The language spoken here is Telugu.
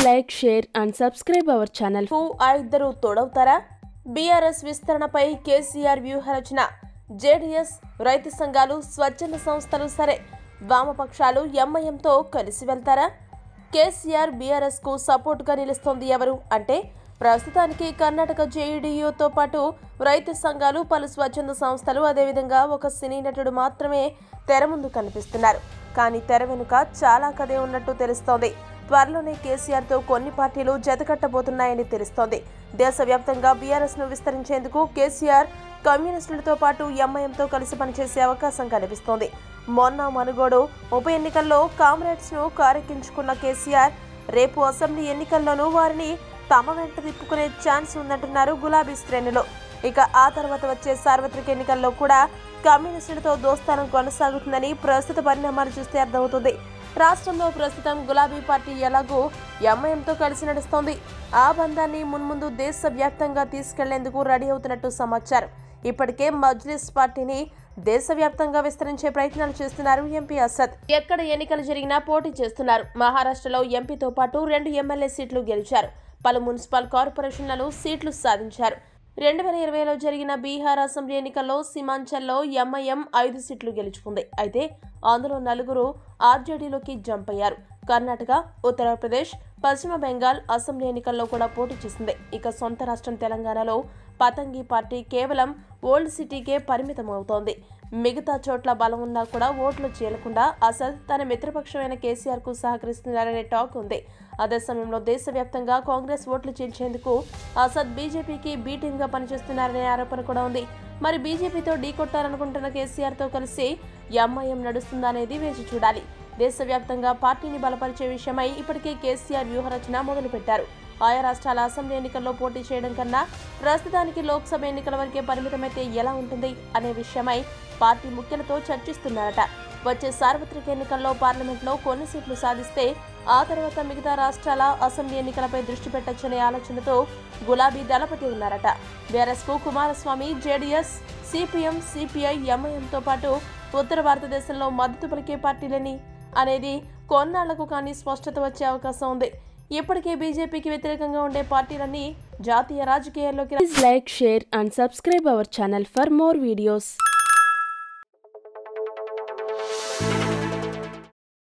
like, share, and subscribe our channel. కు ఆ ఇద్దరు తోడవుతారా బీఆర్ఎస్ విస్తరణపై కేసీఆర్ వ్యూహరచన జేడీఎస్ రైతు సంఘాలు స్వచ్ఛంద సంస్థలు సరే వామపక్షాలు ఎంఐఎంతో కలిసి వెళ్తారా కేసీఆర్ బీఆర్ఎస్ కు సపోర్ట్ గా నిలుస్తోంది ఎవరు అంటే ప్రస్తుతానికి కర్ణాటక జేఈడీయూతో పాటు రైతు సంఘాలు పలు స్వచ్ఛంద సంస్థలు అదేవిధంగా ఒక సినీ నటుడు మాత్రమే తెర ముందు కనిపిస్తున్నారు కానీ తెర వెనుక చాలా కథే ఉన్నట్టు తెలుస్తోంది త్వరలోనే కేసీఆర్ తో కొన్ని పార్టీలు జతకట్టబోతున్నాయని తెలుస్తోంది దేశవ్యాప్తంగా బీఆర్ఎస్ ను విస్తరించేందుకు కేసీఆర్ కమ్యూనిస్టులతో పాటు ఎంఐఎంతో కలిసి పనిచేసే అవకాశం కనిపిస్తోంది మొన్న మనుగోడు ఉప ఎన్నికల్లో కామ్రేడ్స్ ను కారెక్కించుకున్న కేసీఆర్ రేపు అసెంబ్లీ ఎన్నికల్లోనూ వారిని తమ వెంట తిప్పుకునే ఛాన్స్ ఉందంటున్నారు గులాబీ శ్రేణులు ఇక ఆ తర్వాత వచ్చే సార్వత్రిక ఎన్నికల్లో కూడా కమ్యూనిస్టులతో దోస్తానం కొనసాగుతుందని ప్రస్తుత పరిణామాలు చూస్తే అర్థమవుతుంది రాష్ట్రంలో ప్రస్తుతం గులాబీ పార్టీ ఎలాగో ఎంఐఎంతో కలిసి నడుస్తోంది ఆ బంధాన్ని మున్ముందు దేశవ్యాప్తంగా తీసుకెళ్లేందుకు రెడీ అవుతున్నట్టు సమాచారం ఇప్పటికే మజ్లిస్ పార్టీని దేశవ్యాప్తంగా విస్తరించే ప్రయత్నాలు చేస్తున్నారు ఎంపీ అసద్ ఎక్కడ ఎన్నికలు జరిగినా పోటీ చేస్తున్నారు మహారాష్ట్రలో ఎంపీతో పాటు రెండు ఎమ్మెల్యే సీట్లు గెలిచారు పలు మున్సిపల్ కార్పొరేషన్లలో సీట్లు సాధించారు రెండు వేల ఇరవైలో జరిగిన బీహార్ అసెంబ్లీ ఎన్నికల్లో సీమాంచల్లో ఎంఐఎం ఐదు సీట్లు గెలుచుకుంది అయితే అందులో నలుగురు ఆర్జేడీలోకి జంప్ అయ్యారు కర్ణాటక ఉత్తరప్రదేశ్ పశ్చిమ బెంగాల్ అసెంబ్లీ ఎన్నికల్లో కూడా పోటీ చేసింది ఇక సొంత రాష్ట్రం తెలంగాణలో పతంగి పార్టీ కేవలం ఓల్డ్ సిటీకే పరిమితం అవుతోంది మిగతా చోట్ల బలం ఉన్నా కూడా ఓట్లు చీలకుండా అసద్ తన మిత్రపక్షమైన కేసీఆర్ కు సహకరిస్తున్నారనే టాక్ ఉంది అదే సమయంలో దేశవ్యాప్తంగా కాంగ్రెస్ ఓట్లు చీల్చేందుకు అసద్ బీజేపీకి బీ టీమ్ గా పనిచేస్తున్నారనే ఆరోపణ కూడా ఉంది మరి బీజేపీతో ఢీకొట్టాలనుకుంటున్న కేసీఆర్ తో కలిసి ఎంఐఎం నడుస్తుందా అనేది వేచి చూడాలి దేశవ్యాప్తంగా పార్టీని బలపరిచే విషయమై ఇప్పటికే కేసీఆర్ వ్యూహరచన మొదలుపెట్టారు ఆయా రాష్ట్రాల అసెంబ్లీ ఎన్నికల్లో పోటీ చేయడం కన్నా ప్రస్తుతానికి లోక్సభ ఎన్నికల వరకే పరిమితమైతే ఎలా ఉంటుంది అనే విషయమై పార్టీ ముఖ్యులతో చర్చిస్తున్నారట వచ్చే సార్వత్రిక ఎన్నికల్లో పార్లమెంట్లో కొన్ని సీట్లు సాధిస్తే ఆ తర్వాత మిగతా రాష్ట్రాల అసెంబ్లీ ఎన్నికలపై దృష్టి పెట్టొచ్చనే ఆలోచనతో గులాబీ దళపతి ఉన్నారట బీఆర్ఎస్ కు కుమారస్వామి జేడీఎస్ సిపిఎం సిపిఐ ఎంఐఎంతో పాటు ఉత్తర భారతదేశంలో మద్దతు పలికే పార్టీలని అనేది కొన్నాళ్లకు కానీ స్పష్టత వచ్చే అవకాశం ఉంది ఇప్పటికే బీజేపీకి వ్యతిరేకంగా ఉండే పార్టీలన్నీ జాతీయ రాజకీయాల్లోకి Please like, share, and subscribe our channel for more videos.